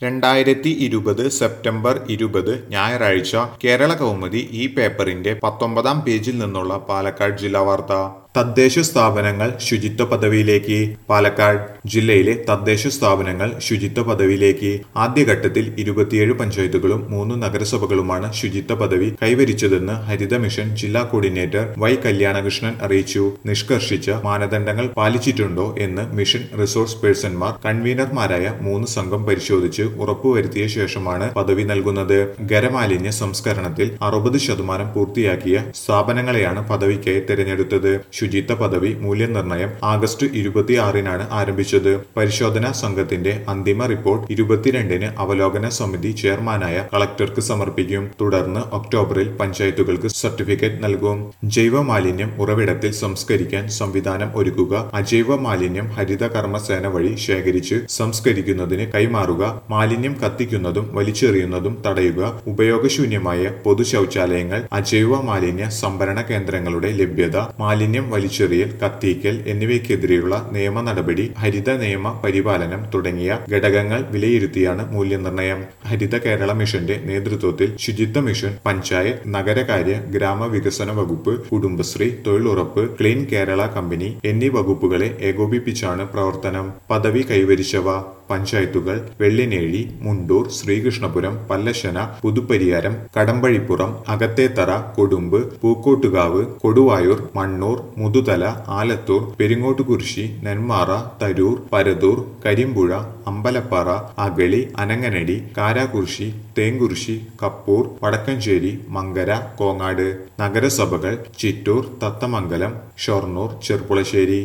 രണ്ടായിരത്തി ഇരുപത് സെപ്റ്റംബർ ഇരുപത് ഞായറാഴ്ച കേരള കൗമുദി ഈ പേപ്പറിന്റെ പത്തൊമ്പതാം പേജിൽ നിന്നുള്ള പാലക്കാട് ജില്ലാ വാർത്ത തദ്ദേശ സ്ഥാപനങ്ങൾ ശുചിത്വ പദവിയിലേക്ക് പാലക്കാട് ജില്ലയിലെ തദ്ദേശ സ്ഥാപനങ്ങൾ ശുചിത്വ പദവിയിലേക്ക് ആദ്യഘട്ടത്തിൽ ഇരുപത്തിയേഴ് പഞ്ചായത്തുകളും മൂന്ന് നഗരസഭകളുമാണ് ശുചിത്വ പദവി കൈവരിച്ചതെന്ന് ഹരിത മിഷൻ ജില്ലാ കോർഡിനേറ്റർ വൈ കല്യാണകൃഷ്ണൻ അറിയിച്ചു നിഷ്കർഷിച്ച മാനദണ്ഡങ്ങൾ പാലിച്ചിട്ടുണ്ടോ എന്ന് മിഷൻ റിസോഴ്സ് പേഴ്സൺമാർ കൺവീനർമാരായ മൂന്ന് സംഘം പരിശോധിച്ച് ഉറപ്പുവരുത്തിയ ശേഷമാണ് പദവി നൽകുന്നത് ഖരമാലിന്യ സംസ്കരണത്തിൽ അറുപത് ശതമാനം പൂർത്തിയാക്കിയ സ്ഥാപനങ്ങളെയാണ് പദവിക്കായി തിരഞ്ഞെടുത്തത് ശുചിത്വ പദവി മൂല്യനിർണ്ണയം ആഗസ്റ്റ് ഇരുപത്തിയാറിനാണ് ആരംഭിച്ചത് പരിശോധനാ സംഘത്തിന്റെ അന്തിമ റിപ്പോർട്ട് ഇരുപത്തിരണ്ടിന് അവലോകന സമിതി ചെയർമാനായ കളക്ടർക്ക് സമർപ്പിക്കും തുടർന്ന് ഒക്ടോബറിൽ പഞ്ചായത്തുകൾക്ക് സർട്ടിഫിക്കറ്റ് നൽകും ജൈവ മാലിന്യം ഉറവിടത്തിൽ സംസ്കരിക്കാൻ സംവിധാനം ഒരുക്കുക അജൈവ മാലിന്യം ഹരിത കർമ്മസേന വഴി ശേഖരിച്ച് സംസ്കരിക്കുന്നതിന് കൈമാറുക മാലിന്യം കത്തിക്കുന്നതും വലിച്ചെറിയുന്നതും തടയുക ഉപയോഗശൂന്യമായ പൊതു ശൗചാലയങ്ങൾ അജൈവ മാലിന്യ സംഭരണ കേന്ദ്രങ്ങളുടെ ലഭ്യത മാലിന്യം വലിച്ചെറിയൽ കത്തിക്കൽ എന്നിവയ്ക്കെതിരെയുള്ള നിയമ നടപടി ഹരിത നിയമ പരിപാലനം തുടങ്ങിയ ഘടകങ്ങൾ വിലയിരുത്തിയാണ് മൂല്യനിർണ്ണയം ഹരിത കേരള മിഷന്റെ നേതൃത്വത്തിൽ ശുചിത്വ മിഷൻ പഞ്ചായത്ത് നഗരകാര്യ ഗ്രാമവികസന വകുപ്പ് കുടുംബശ്രീ തൊഴിലുറപ്പ് ക്ലീൻ കേരള കമ്പനി എന്നീ വകുപ്പുകളെ ഏകോപിപ്പിച്ചാണ് പ്രവർത്തനം പദവി കൈവരിച്ചവ പഞ്ചായത്തുകൾ വെള്ളിനേഴി മുണ്ടൂർ ശ്രീകൃഷ്ണപുരം പല്ലശന പുതുപ്പരിയാരം കടമ്പഴിപ്പുറം അകത്തേത്തറ കൊടുമ്പ് പൂക്കോട്ടുകാവ് കൊടുവായൂർ മണ്ണൂർ മുതുതല ആലത്തൂർ പെരിങ്ങോട്ടുകുരിശി നെന്മാറ തരൂർ പരതൂർ കരിമ്പുഴ അമ്പലപ്പാറ അഗളി അനങ്ങനടി കാരാകുറിശി തേങ്കുറിശി കപ്പൂർ വടക്കഞ്ചേരി മങ്കര കോങ്ങാട് നഗരസഭകൾ ചിറ്റൂർ തത്തമംഗലം ഷൊർണൂർ ചെർപ്പുളശ്ശേരി